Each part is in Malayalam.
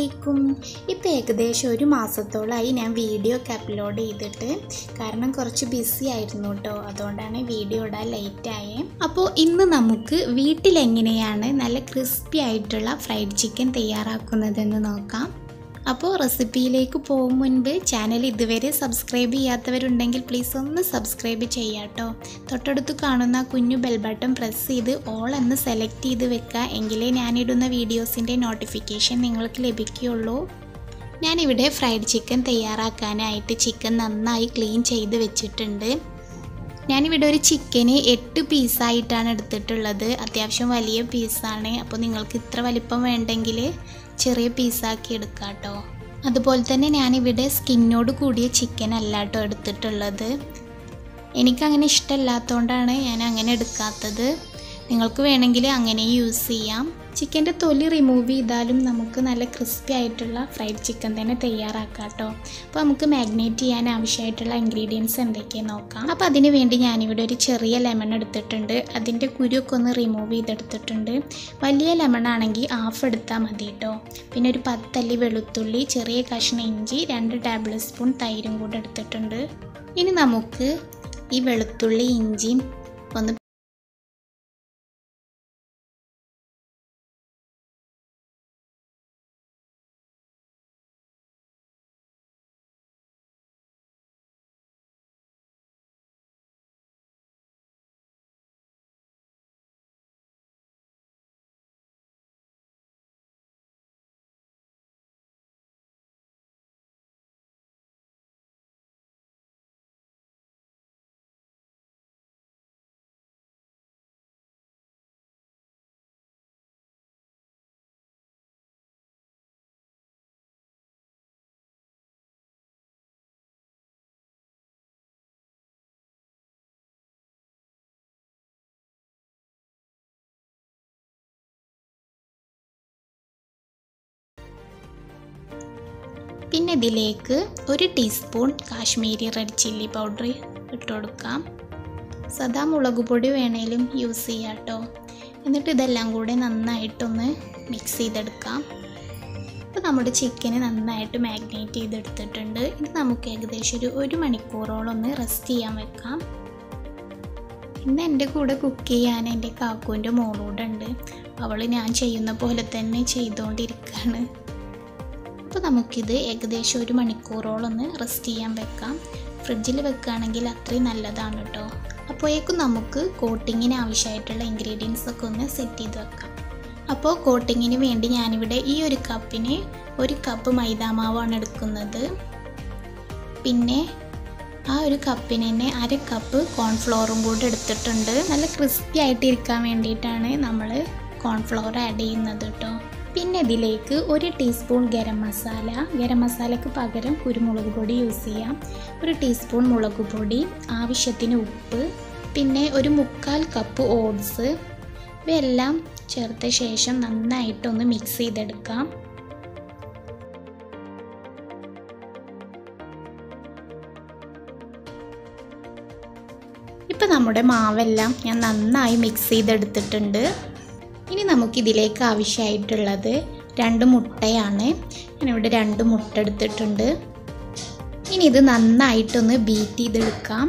അലൈക്കും ഇപ്പോൾ ഏകദേശം ഒരു മാസത്തോളമായി ഞാൻ വീഡിയോ ഒക്കെ അപ്ലോഡ് ചെയ്തിട്ട് കാരണം കുറച്ച് ബിസി ആയിരുന്നു കേട്ടോ അതുകൊണ്ടാണ് വീഡിയോ ഇടാൻ ലേറ്റ് ആയേ അപ്പോൾ ഇന്ന് നമുക്ക് വീട്ടിലെങ്ങനെയാണ് നല്ല ക്രിസ്പി ആയിട്ടുള്ള ഫ്രൈഡ് ചിക്കൻ തയ്യാറാക്കുന്നതെന്ന് നോക്കാം അപ്പോൾ റെസിപ്പിയിലേക്ക് പോകും മുൻപ് ചാനൽ ഇതുവരെ സബ്സ്ക്രൈബ് ചെയ്യാത്തവരുണ്ടെങ്കിൽ പ്ലീസ് ഒന്ന് സബ്സ്ക്രൈബ് ചെയ്യാട്ടോ തൊട്ടടുത്ത് കാണുന്ന കുഞ്ഞു ബെൽ ബട്ടൺ പ്രസ് ചെയ്ത് ഓൾ എന്ന് സെലക്ട് ചെയ്ത് വെക്കുക എങ്കിലേ ഞാനിടുന്ന വീഡിയോസിൻ്റെ നോട്ടിഫിക്കേഷൻ നിങ്ങൾക്ക് ലഭിക്കുകയുള്ളൂ ഞാനിവിടെ ഫ്രൈഡ് ചിക്കൻ തയ്യാറാക്കാനായിട്ട് ചിക്കൻ നന്നായി ക്ലീൻ ചെയ്ത് വെച്ചിട്ടുണ്ട് ഞാനിവിടെ ഒരു ചിക്കന് എട്ട് പീസായിട്ടാണ് എടുത്തിട്ടുള്ളത് അത്യാവശ്യം വലിയ പീസാണ് അപ്പോൾ നിങ്ങൾക്ക് ഇത്ര വലിപ്പം വേണ്ടെങ്കിൽ ചെറിയ പീസാക്കി എടുക്കാം കേട്ടോ അതുപോലെ തന്നെ ഞാനിവിടെ സ്കിന്നോട് കൂടിയ ചിക്കൻ അല്ല കേട്ടോ എടുത്തിട്ടുള്ളത് എനിക്കങ്ങനെ ഇഷ്ടമല്ലാത്തതുകൊണ്ടാണ് ഞാൻ അങ്ങനെ എടുക്കാത്തത് നിങ്ങൾക്ക് വേണമെങ്കിൽ അങ്ങനെ യൂസ് ചെയ്യാം ചിക്കൻ്റെ തൊലി റിമൂവ് ചെയ്താലും നമുക്ക് നല്ല ക്രിസ്പി ആയിട്ടുള്ള ഫ്രൈഡ് ചിക്കൻ തന്നെ തയ്യാറാക്കാം കേട്ടോ അപ്പോൾ നമുക്ക് മാഗ്നേറ്റ് ചെയ്യാൻ ആവശ്യമായിട്ടുള്ള ഇൻഗ്രീഡിയൻസ് എന്തൊക്കെയാണ് നോക്കാം അപ്പോൾ അതിന് വേണ്ടി ഞാനിവിടെ ഒരു ചെറിയ ലെമൺ എടുത്തിട്ടുണ്ട് അതിൻ്റെ കുരുവൊക്കെ ഒന്ന് റിമൂവ് ചെയ്തെടുത്തിട്ടുണ്ട് വലിയ ലെമൺ ആണെങ്കിൽ ഹാഫ് എടുത്താൽ മതി കേട്ടോ പിന്നെ ഒരു പത്തല്ലി വെളുത്തുള്ളി ചെറിയ കഷ്ണം ഇഞ്ചി രണ്ട് ടേബിൾ സ്പൂൺ തൈരും കൂടെ എടുത്തിട്ടുണ്ട് ഇനി നമുക്ക് ഈ വെളുത്തുള്ളി ഇഞ്ചിയും ഒന്ന് പിന്നെ ഇതിലേക്ക് ഒരു teaspoon Kashmiri red chilli powder ഇട്ട് കൊടുക്കാം സദാ മുളക് പൊടി വേണേലും യൂസ് ചെയ്യാം കേട്ടോ എന്നിട്ട് ഇതെല്ലാം കൂടെ നന്നായിട്ടൊന്ന് മിക്സ് ചെയ്തെടുക്കാം അപ്പോൾ നമ്മുടെ ചിക്കന് നന്നായിട്ട് മാഗ്നേറ്റ് ചെയ്തെടുത്തിട്ടുണ്ട് ഇത് നമുക്ക് ഏകദേശം ഒരു ഒരു മണിക്കൂറോളം ഒന്ന് റെസ്റ്റ് ചെയ്യാൻ വെക്കാം ഇന്ന് എൻ്റെ കൂടെ കുക്ക് ചെയ്യാൻ എൻ്റെ കാക്കുവിൻ്റെ മോളൂടെ ഉണ്ട് അവൾ ഞാൻ ചെയ്യുന്ന പോലെ തന്നെ ചെയ്തുകൊണ്ടിരിക്കുകയാണ് അപ്പോൾ നമുക്കിത് ഏകദേശം ഒരു മണിക്കൂറോളം ഒന്ന് റെസ്റ്റ് ചെയ്യാൻ വെക്കാം ഫ്രിഡ്ജിൽ വെക്കുകയാണെങ്കിൽ അത്രയും നല്ലതാണ് കേട്ടോ അപ്പോഴേക്കും നമുക്ക് കോട്ടിങ്ങിന് ആവശ്യമായിട്ടുള്ള ഇൻഗ്രീഡിയൻസ് ഒക്കെ ഒന്ന് സെറ്റ് ചെയ്ത് വെക്കാം അപ്പോൾ കോട്ടിങ്ങിന് വേണ്ടി ഞാനിവിടെ ഈ ഒരു കപ്പിന് ഒരു കപ്പ് മൈദാമാവാണ് എടുക്കുന്നത് പിന്നെ ആ ഒരു കപ്പിന് തന്നെ അര കപ്പ് കോൺഫ്ലോറും കൂടെ എടുത്തിട്ടുണ്ട് നല്ല ക്രിസ്പി ആയിട്ട് ഇരിക്കാൻ വേണ്ടിയിട്ടാണ് നമ്മൾ കോൺഫ്ലോർ ആഡ് ചെയ്യുന്നത് കേട്ടോ പിന്നെ ഇതിലേക്ക് ഒരു ടീസ്പൂൺ ഗരം മസാല ഗരം മസാലയ്ക്ക് പകരം കുരുമുളക് പൊടി യൂസ് ചെയ്യാം ഒരു ടീസ്പൂൺ മുളക് പൊടി ആവശ്യത്തിന് ഉപ്പ് പിന്നെ ഒരു മുക്കാൽ കപ്പ് ഓട്സ് ഇവയെല്ലാം ചേർത്ത ശേഷം നന്നായിട്ടൊന്ന് മിക്സ് ചെയ്തെടുക്കാം ഇപ്പം നമ്മുടെ മാവെല്ലാം ഞാൻ നന്നായി മിക്സ് ചെയ്തെടുത്തിട്ടുണ്ട് ഇനി നമുക്കിതിലേക്ക് ആവശ്യമായിട്ടുള്ളത് രണ്ട് മുട്ടയാണ് ഞാനിവിടെ രണ്ട് മുട്ട എടുത്തിട്ടുണ്ട് ഇനി ഇത് നന്നായിട്ടൊന്ന് ബീറ്റ് ചെയ്തെടുക്കാം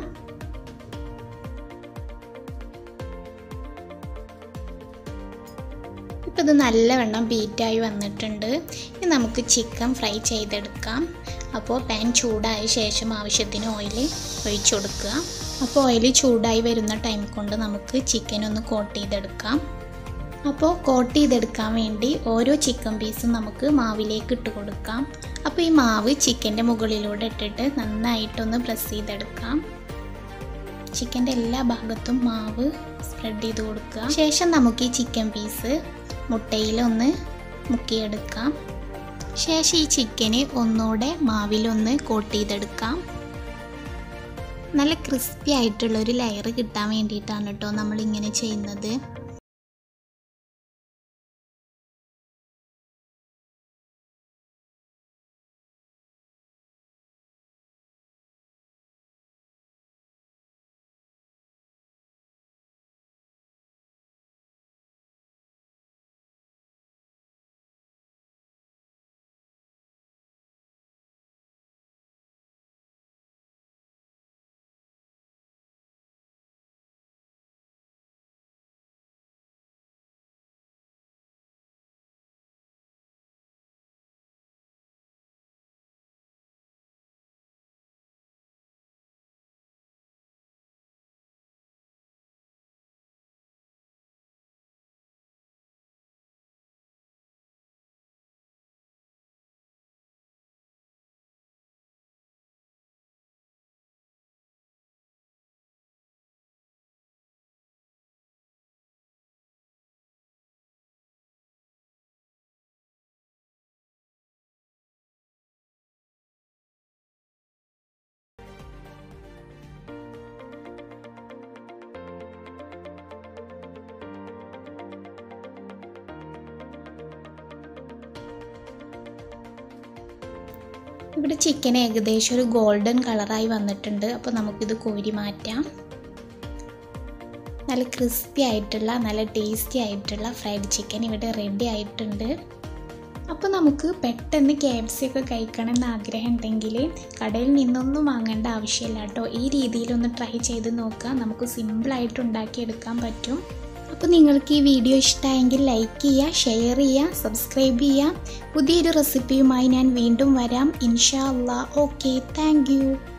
ഇപ്പം ഇത് നല്ലവണ്ണം ബീറ്റായി വന്നിട്ടുണ്ട് ഇനി നമുക്ക് ചിക്കൻ ഫ്രൈ ചെയ്തെടുക്കാം അപ്പോൾ പാൻ ചൂടായ ശേഷം ആവശ്യത്തിന് ഓയിൽ ഒഴിച്ചു കൊടുക്കുക അപ്പോൾ ഓയിൽ ചൂടായി വരുന്ന ടൈം കൊണ്ട് നമുക്ക് ചിക്കൻ ഒന്ന് കോട്ട് ചെയ്തെടുക്കാം അപ്പോൾ കോട്ട് ചെയ്തെടുക്കാൻ വേണ്ടി ഓരോ ചിക്കൻ പീസും നമുക്ക് മാവിലേക്ക് ഇട്ട് കൊടുക്കാം അപ്പോൾ ഈ മാവ് ചിക്കൻ്റെ മുകളിലൂടെ ഇട്ടിട്ട് നന്നായിട്ടൊന്ന് പ്രസ് ചെയ്തെടുക്കാം ചിക്കൻ്റെ എല്ലാ ഭാഗത്തും മാവ് സ്പ്രെഡ് ചെയ്ത് കൊടുക്കുക ശേഷം നമുക്ക് ഈ ചിക്കൻ പീസ് മുട്ടയിലൊന്ന് മുക്കിയെടുക്കാം ശേഷം ഈ ചിക്കന് ഒന്നുകൂടെ മാവിലൊന്ന് കോട്ട് ചെയ്തെടുക്കാം നല്ല ക്രിസ്പി ആയിട്ടുള്ളൊരു ലെയർ കിട്ടാൻ വേണ്ടിയിട്ടാണ് കേട്ടോ നമ്മളിങ്ങനെ ചെയ്യുന്നത് ഇവിടെ ചിക്കൻ ഏകദേശം ഒരു ഗോൾഡൻ കളറായി വന്നിട്ടുണ്ട് അപ്പോൾ നമുക്കിത് കോരി മാറ്റാം നല്ല ക്രിസ്പി ആയിട്ടുള്ള നല്ല ടേസ്റ്റി ആയിട്ടുള്ള ഫ്രൈഡ് ചിക്കൻ ഇവിടെ റെഡി ആയിട്ടുണ്ട് അപ്പോൾ നമുക്ക് പെട്ടെന്ന് കെ എഫ് സി ഒക്കെ കഴിക്കണം എന്ന് ആഗ്രഹം ഉണ്ടെങ്കിൽ കടയിൽ നിന്നൊന്നും വാങ്ങേണ്ട ആവശ്യമില്ല കേട്ടോ ഈ രീതിയിലൊന്ന് ട്രൈ ചെയ്ത് നോക്കുക നമുക്ക് സിമ്പിളായിട്ട് ഉണ്ടാക്കിയെടുക്കാൻ പറ്റും അപ്പോൾ നിങ്ങൾക്ക് ഈ വീഡിയോ ഇഷ്ടമായെങ്കിൽ ലൈക്ക് ചെയ്യുക ഷെയർ ചെയ്യുക സബ്സ്ക്രൈബ് ചെയ്യുക പുതിയൊരു റെസിപ്പിയുമായി ഞാൻ വീണ്ടും വരാം ഇൻഷാ അല്ലാ ഓക്കെ താങ്ക്